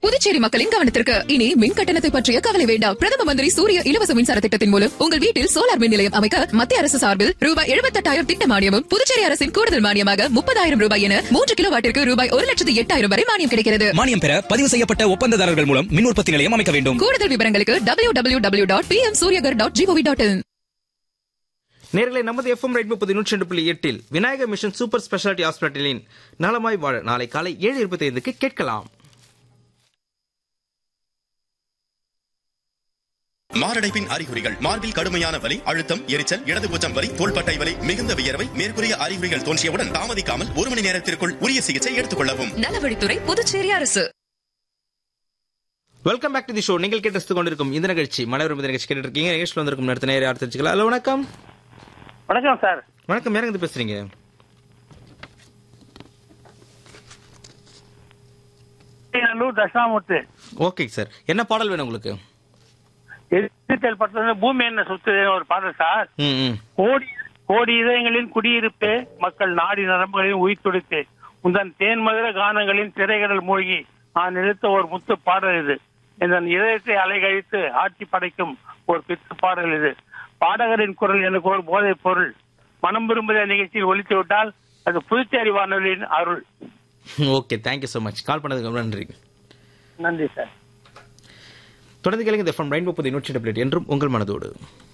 புதுச்சேரி மக்களின் கவனத்திற்கு இனி மின் கட்டணத்தை பற்றிய கவலை வேண்டாம் பிரதம மந்திரி சூரிய இலவச மின்சார திட்டத்தின் மூலம் உங்கள் வீட்டில் சோலார் மின் நிலையம் அமைக்க மத்திய அரசு சார்பில் ரூபாய் எழுபத்தெட்டாயிரம் திட்ட மானியமும் புதுச்சேரி அரசின் கூடுதல் மானியமாக முப்பதாயிரம் ரூபாய் என மூன்று கிலோ வாட்டிற்கு ரூபாய் ஒரு லட்சத்து எட்டாயிரம் வரை மானியம் கிடைக்கிறது மானியம் பெற பதிவு செய்யப்பட்ட ஒப்பந்ததாரர்கள் மூலம் மின் உற்பத்தி நிலையம் அமைக்க வேண்டும் கூடுதல் விவரங்களுக்கு W W W dot P M Suryaghar dot gov dot in நேர்களை நமது எஃப்எம் ரைட் முப்பது நூற்றி ரெண்டு புள்ளி எட்டில் விநாயகர் மிஷன் சூப்பர் ஸ்பெஷாலிட்டி ஹாஸ்பிட்டலின் நலமாய் வாழ நாளை காலை ஏழு இருபத்தி ஐந்துக்கு கேட்கலாம் மாரடைப்பின் அறிகுறிகள் மார்பில் கடுமையான வலி அழுத்தம் எரிச்சல் இடது பூச்சம் வலி தோள்பட்டை வலி மிகுந்த வியர்வை மேற்கூறிய அறிகுறிகள் தோன்றியவுடன் தாமதிக்காமல் ஒரு மணி நேரத்திற்குள் உரிய சிகிச்சை எடுத்துக் கொள்ளவும் நலவழித்துறை புதுச்சேரி அரசு welcome back to the show நீங்கள் கேட்டு கொண்டிருக்கும் இந்த நிகழ்ச்சி மலைவரும் இந்த நிகழ்ச்சி கேட்டு இருக்கீங்க நிகழ்ச்சியில் வந்திருக்கும் நடத்த நேரம் யார் தெரிஞ்சுக்கலாம் ஹலோ வணக்கம் வணக்கம் சார் வணக்கம் யாருங்க இது பேசுறீங்க நல்லூர் தட்சிணாமூர்த்தி ஓகே சார் என்ன பாடல் வேணும் உங்களுக்கு எதிர்த்தல் படத்துல பூமி என்ன சுத்து ஒரு பாடல் சார் ம் ம் கோடி கோடி இதயங்களின் குடியிருப்பே மக்கள் நாடி நரம்புகளின் உயிர் துடித்து உந்தன் தேன்மதுர கானங்களின் திரைகடல் மூழ்கி நான் எடுத்த ஒரு முத்து பாடல் இது இந்த இதயத்தை அலைகழித்து ஆட்சி படைக்கும் ஒரு பித்து பாடல் இது பாடகரின் குரல் எனக்கு ஒரு போதைப் பொருள் மனம் விரும்புகிற நிகழ்ச்சியில் ஒலித்து விட்டால் அது புதுச்சேரி வானொலியின் Arul okay thank you so much call பண்ணதுக்கு ரொம்ப நன்றி நன்றி சார் தொடர்ந்து கேளுங்க இந்த எஃப்எம் ரெயின் முப்பது நூற்றி டெப்ளேட் என்றும் உங்கள் மனதோடு